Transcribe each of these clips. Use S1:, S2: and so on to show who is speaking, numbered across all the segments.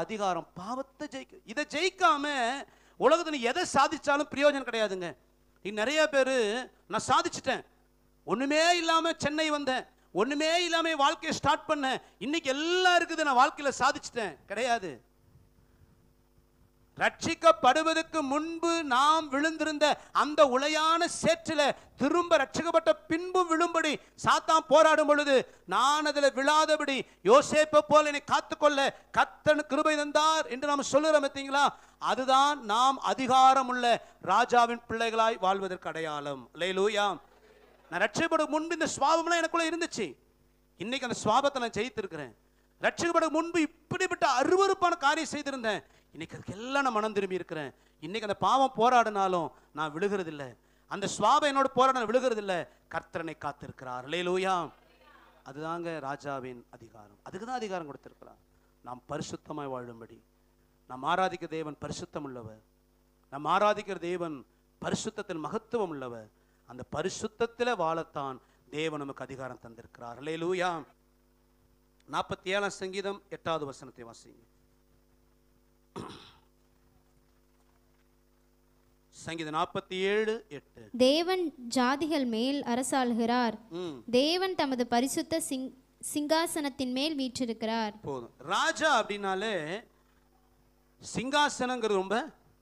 S1: அதிகாரம் பாவத்தை ஜெயிக்க இதை ஜெயிக்காம உலகத்துல நீ எதை சாதிச்சாலும் பிரயோஜனம் கிடையாதுங்க இன்னும் நிறைய பேர் நான் சாதிச்சிட்டேன் ஒண்ணுமே இல்லாம சென்னை வந்தேன் ஒண்ணுமே இல்லாம என் வாழ்க்கையை ஸ்டார்ட் பண்ணேன் இன்னைக்கு எல்லாம் இருக்குது நான் வாழ்க்கையில சாதிச்சிட்டேன் கிடையாது ரட்சிக்கப்படுவதற்கு முன்பு நாம் விழுந்திருந்த அந்த உளையான சேற்றில திரும்ப ரட்சிக்கப்பட்ட பின்பு விழும்படி சாத்தான் போராடும் பொழுது நான் அதில் விழாதபடி யோசேப்பை போல என்னை காத்துக்கொள்ள கத்தன் கிருபை தந்தார் என்று நாம் சொல்லுறோம் பார்த்தீங்களா அதுதான் நாம் அதிகாரம் உள்ள ராஜாவின் பிள்ளைகளாய் வாழ்வதற்கு அடையாளம் லேலூயா நான் ரட்சிக்கப்படும் முன்பு இந்த சுவாபம்லாம் எனக்குள்ள இருந்துச்சு இன்னைக்கு அந்த சுவாபத்தை நான் ஜெயித்திருக்கிறேன் ரட்சிக்கப்படும் முன்பு இப்படிப்பட்ட அருவருப்பான காரியம் செய்திருந்தேன் இன்னைக்கு அதுக்கு எல்லாம் நான் மனம் திரும்பி இருக்கிறேன் இன்னைக்கு அந்த பாவம் போராடினாலும் நான் விழுகிறது இல்ல அந்த சுவாபம் என்னோட போராட நான் விழுகிறது இல்ல கர்த்தரனை காத்திருக்கிறார் லேலூயா அதுதாங்க ராஜாவின் அதிகாரம் அதுக்கு தான் அதிகாரம் கொடுத்திருக்கிறார் நாம் பரிசுத்தமாய் வாழும்படி நாம் ஆராதிக்கிற தேவன் பரிசுத்தம் உள்ளவர் நாம் ஆராதிக்கிற தேவன் பரிசுத்தத்தில் மகத்துவம் உள்ளவர் அந்த பரிசுத்தத்தில் வாழத்தான் தேவன் நமக்கு அதிகாரம் தந்திருக்கிறார் லேலூயா நாற்பத்தி ஏழாம் சங்கீதம் எட்டாவது வசனத்தை வாசிங்க சங்கீதம் நாற்பத்தி ஏழு எட்டு
S2: தேவன் ஜாதிகள் மேல் அரசாளுகிறார்
S1: ம்
S2: தேவன் தமது பரிசுத்த சிங் சிங்காசனத்தின் மேல் வீற்றிருக்கிறார்
S1: போதும் ராஜா அப்படின்னாலே சிங்காசனங்கிறது ரொம்ப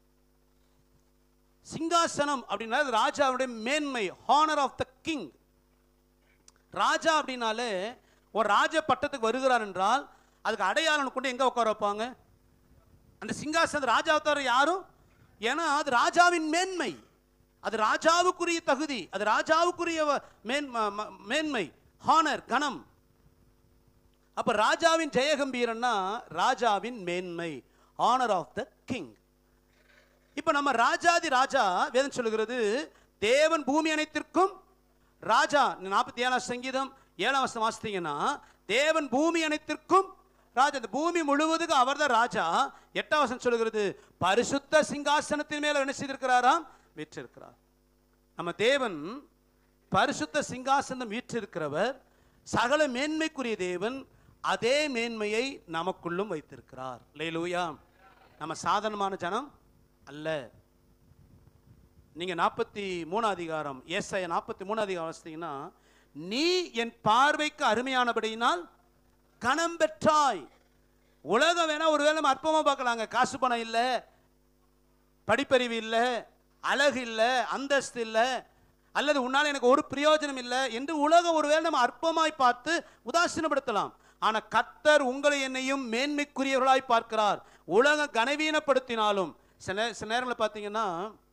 S1: சிங்காசனம் அப்படின்னா அது ராஜாவுடைய மேன்மை ஹானர் ஆஃப் த கிங் ராஜா அப்படின்னாலே ஒரு ராஜ பட்டத்துக்கு வருகிறார் என்றால் அதுக்கு அடையாளம் கொண்டு எங்க உட்கார வைப்பாங்க அந்த சிங்காசனம் ராஜாவை தவிர யாரும் ஏன்னா அது ராஜாவின் மேன்மை அது ராஜாவுக்குரிய தகுதி அது ராஜாவுக்குரிய வ- மேன் ம- ம- மேன்மை ஹானர் கணம் அப்ப ராஜாவின் ஜெயகம்பீரன்னா ராஜாவின் மேன்மை ஆனர் ஆஃப் த கிங் இப்ப நம்ம ராஜாதி ராஜா வேதம் சொல்லுகிறது தேவன் பூமி அனைத்திற்கும் ராஜா நாற்பத்தி ஏழாம் சங்கீதம் ஏழாம் வருஷம் வாசித்தீங்கன்னா தேவன் பூமி அனைத்திற்கும் ராஜா இந்த பூமி முழுவதுக்கும் அவர்தான் ராஜா எட்டாம் வசனம் சொல்லுகிறது பரிசுத்த சிங்காசனத்தின் மேல என்ன செய்திருக்கிறாராம் வீற்றிருக்கிறார் நம்ம தேவன் பரிசுத்த சிங்காசனம் வீற்றிருக்கிறவர் சகல மேன்மைக்குரிய தேவன் அதே மேன்மையை நமக்குள்ளும் வைத்திருக்கிறார் லேலூயா நம்ம சாதாரணமான ஜனம் அல்ல நீங்க நாற்பத்தி மூணாம் அதிகாரம் ஏசாய நாற்பத்தி மூணாம் அதிகாரம் வாசித்தீங்கன்னா நீ என் பார்வைக்கு அருமையானபடியினால் கணம் பெற்றாய் உலகம் வேணா ஒருவேளை நம்ம அற்பமா பார்க்கலாங்க காசு பணம் இல்லை படிப்பறிவு இல்லை அழகு இல்லை அந்தஸ்து இல்லை அல்லது உன்னால் எனக்கு ஒரு பிரயோஜனம் இல்லை என்று உலகம் ஒருவேளை நம்ம அற்பமாய் பார்த்து உதாசீனப்படுத்தலாம் ஆனா கர்த்தர் உங்களை என்னையும் மேன்மைக்குரியவர்களாய் பார்க்கிறார் உலகம் கனவீனப்படுத்தினாலும் சில நே- சில நேரங்களில் பார்த்தீங்கன்னா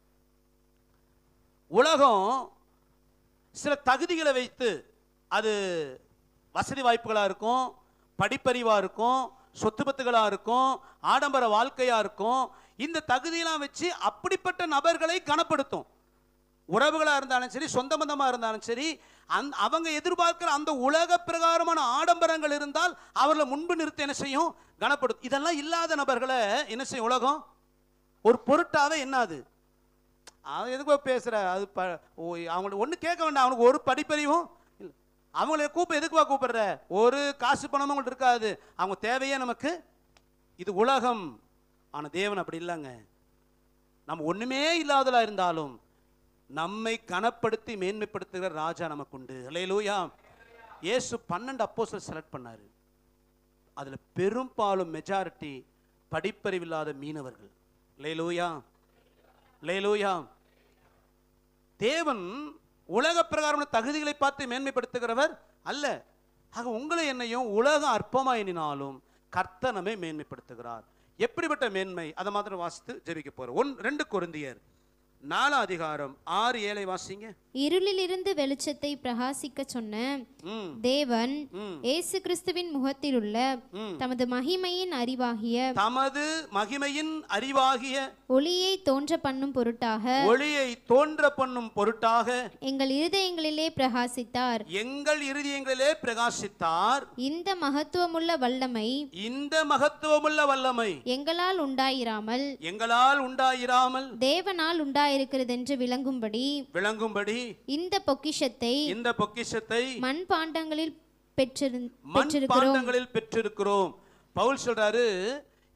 S1: உலகம் சில தகுதிகளை வைத்து அது வசதி வாய்ப்புகளாக இருக்கும் படிப்பறிவாக இருக்கும் சொத்து பத்துகளாக இருக்கும் ஆடம்பர வாழ்க்கையாக இருக்கும் இந்த தகுதியெல்லாம் வச்சு அப்படிப்பட்ட நபர்களை கனப்படுத்தும் உறவுகளாக இருந்தாலும் சரி சொந்த பந்தமாக இருந்தாலும் சரி அந் அவங்க எதிர்பார்க்கிற அந்த உலக பிரகாரமான ஆடம்பரங்கள் இருந்தால் அவர்களை முன்பு நிறுத்த என்ன செய்யும் கனப்படுத்தும் இதெல்லாம் இல்லாத நபர்களை என்ன செய்யும் உலகம் ஒரு பொருட்டாவே என்னது அவன் எதுக்கு போய் பேசுற அது ப ஓ அவங்களுக்கு ஒன்றும் கேட்க வேண்டாம் அவனுக்கு ஒரு படிப்பறிவும் இல்லை அவங்கள கூப்ப எதுக்குவா கூப்பிடுற ஒரு காசு பணமும் அவங்கள்ட்ட இருக்காது அவங்க தேவையே நமக்கு இது உலகம் ஆனால் தேவன் அப்படி இல்லைங்க நம்ம ஒண்ணுமே இல்லாதலா இருந்தாலும் நம்மை கனப்படுத்தி மேன்மைப்படுத்துகிற ராஜா நமக்கு உண்டு அல்லேலூயா இயேசு பன்னெண்டு அப்போஸ்தலர் செலக்ட் பண்ணாரு அதுல பெரும்பாலும் மெஜாரிட்டி படிப்பறிவில்லாத மீனவர்கள் லேலூயா லேலூயா தேவன் உலக பிரகாரமான தகுதிகளை பார்த்து மேன்மைப்படுத்துகிறவர் அல்ல ஆக உங்களை என்னையும் உலகம் அற்பமா எண்ணினாலும் கர்த்தர் நம்மை மேன்மைப்படுத்துகிறார் எப்படிப்பட்ட மேன்மை அதை மாத்திரம் வாசித்து ஜெபிக்க போறோம் ஒன் ரெண்டு கொருந்தியர் நாலாம் அதிகாரம் ஆறு ஏழை வாசிங்க
S2: இருளிலிருந்து வெளிச்சத்தை பிரகாசிக்க சொன்ன
S1: ம்
S2: தேவன்
S1: ம்.
S2: இயேசு கிறிஸ்துவின் முகத்திலுள்ள
S1: ம்.
S2: தமது மகிமையின் அறிவாகிய
S1: தமது மகிமையின் அறிவாகிய
S2: ஒளியை தோன்ற பண்ணும் பொருட்டாக
S1: ஒளியை தோன்ற பண்ணும் பொருட்டாக
S2: எங்கள் இருதயங்களிலே பிரகாசித்தார்
S1: எங்கள் இருதயங்களிலே பிரகாசித்தார்
S2: இந்த மகத்துவமுள்ள வல்லமை
S1: இந்த மகத்துவமுள்ள வல்லமை
S2: எங்களால் உண்டாயிராமல்
S1: எங்களால் உண்டாயிராமல்
S2: தேவனால் உண்டாயிருக்கிறதென்று விளங்கும்படி
S1: விளங்கும்படி
S2: இந்த பொக்கிஷத்தை
S1: இந்த பொக்கிஷத்தை
S2: மண்பாண்டங்களில் பெற்றிரு
S1: மண்
S2: பெற்றிருக்கிறோம்
S1: பாண்டங்களில் பெற்றிருக்கிறோம் பவுல் சொல்றாரு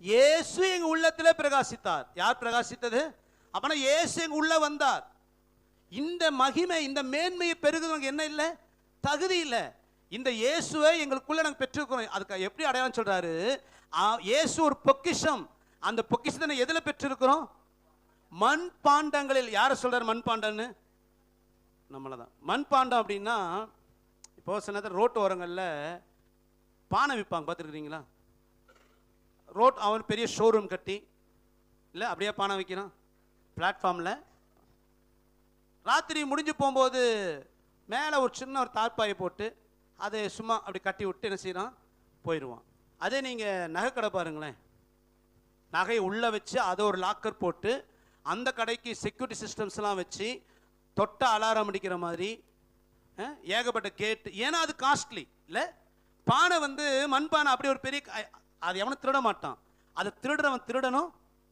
S1: இயேசு எங்க உள்ளத்துல பிரகாசித்தார் யார் பிரகாசித்தது அப்பனா இயேசு எங்க உள்ள வந்தார் இந்த மகிமை இந்த மேன்மையை பெருகுறவங்க என்ன இல்லை தகுதி இல்லை இந்த இயேசுவை எங்களுக்குள்ள நாங்கள் பெற்றிருக்கிறோம் அதுக்கு எப்படி அடையாளம் சொல்றாரு ஆ, இயேசு ஒரு பொக்கிஷம் அந்த பொக்கிஷத்தை நான் எதுல பெற்றிருக்கிறோம் மண் பாண்டங்களில் யாரை சொல்றாரு மண் பாண்டம்னு நம்மளை தான் மண் பாண்டம் அப்படின்னா இப்போ சில நேரத்தில் ரோட்டு ஓரங்களில் பானை விற்பாங்க பார்த்துருக்குறீங்களா ரோட் அவன் பெரிய ஷோரூம் கட்டி இல்லை அப்படியே பானை வைக்கிறான் பிளாட்ஃபார்மில் ராத்திரி முடிஞ்சு போகும்போது மேலே ஒரு சின்ன ஒரு தார்ப்பாயை போட்டு அதை சும்மா அப்படி கட்டி விட்டு என்ன செய்கிறான் போயிடுவான் அதே நீங்கள் நகைக்கடை பாருங்களேன் நகையை உள்ளே வச்சு அதை ஒரு லாக்கர் போட்டு அந்த கடைக்கு செக்யூரிட்டி சிஸ்டம்ஸ்லாம் வச்சு தொட்ட அலாரம் அடிக்கிற மாதிரி அஹ், ஏகப்பட்ட கேட்டு ஏன்னா அது காஸ்ட்லி இல்லை பானை வந்து மண்பானை அப்படி ஒரு பெரிய க- அது எவனும் திருட மாட்டான் அதை திருடுறவன் திருடணும்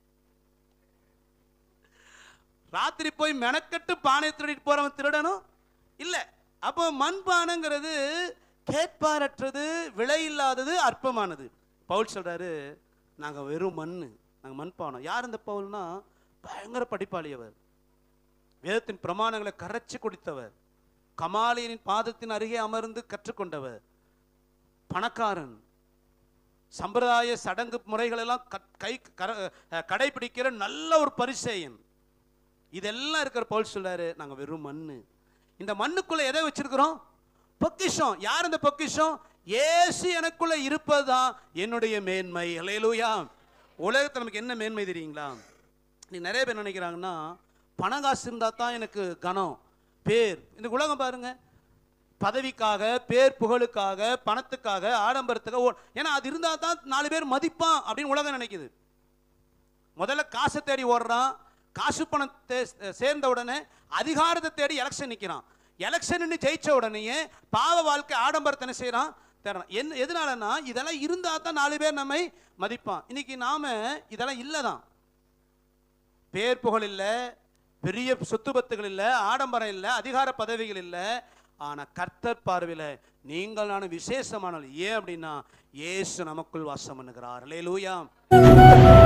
S1: ராத்திரி போய் மெனக்கட்டு பானை திருடிட்டு போறவன் திருடணும் இல்ல அப்போ மண்பானைங்கிறது கேட்பாரற்றது விலை இல்லாதது அற்பமானது பவுல் சொல்றாரு நாங்க வெறும் மண்ணு நாங்க மண்பானம் யார் இந்த பவுல்னா பயங்கர படிப்பாளி அவர் வேதத்தின் பிரமாணங்களை கரைச்சி குடித்தவர் கமாலியனின் பாதத்தின் அருகே அமர்ந்து கற்றுக்கொண்டவர் பணக்காரன் சம்பிரதாய சடங்கு முறைகளெல்லாம் கட்- கை கர- அஹ் கடைபிடிக்கிற நல்ல ஒரு பரிசேயன் இதெல்லாம் இருக்கிற பவுல் சொல்றாரு நாங்க வெறும் மண்ணு இந்த மண்ணுக்குள்ள எதை வச்சிருக்கிறோம் பொக்கிஷம் யார் இந்த பொக்கிஷம் இயேசு எனக்குள்ள இருப்பதுதான் என்னுடைய மேன்மை ஹalleluya உலகத்துல நமக்கு என்ன மேன்மை தெரியுங்களா நீ நிறைய பேர் நினைக்கிறாங்கன்னா பணம் காசு இருந்தா தான் எனக்கு கனம் பேர் இந்த உலகம் பாருங்க பதவிக்காக பேர் புகழுக்காக பணத்துக்காக ஆடம்பரத்துக்காக ஓ- ஏன்னா அது இருந்தா தான் நாலு பேர் மதிப்பான் அப்படின்னு உலகம் நினைக்குது முதல்ல காசை தேடி ஓடுறான் காசு பணம் தே- சேர்ந்த உடனே அதிகாரத்தை தேடி எலெக்ஷன் நிற்கிறான் எலெக்ஷன் ஜெயிச்ச உடனேயே பாவ வாழ்க்கை ஆடம்பரத்தை என்ன செய்கிறான் தேடுறான் என்ன எதனாலனா இதெல்லாம் இருந்தால் தான் நாலு பேர் நம்மை மதிப்பான் இன்னைக்கு நாம இதெல்லாம் இல்லை தான் பேர் புகழ் இல்லை பெரிய சொத்து பத்துகள் இல்லை ஆடம்பரம் இல்லை அதிகார பதவிகள் இல்லை ஆனா கர்த்தர் பார்வையில் நீங்கள் நான் விசேஷமானவர்கள் ஏன் அப்படின்னா இயேசு நமக்குள் வாசம் பண்ணுகிறார் லேலூயா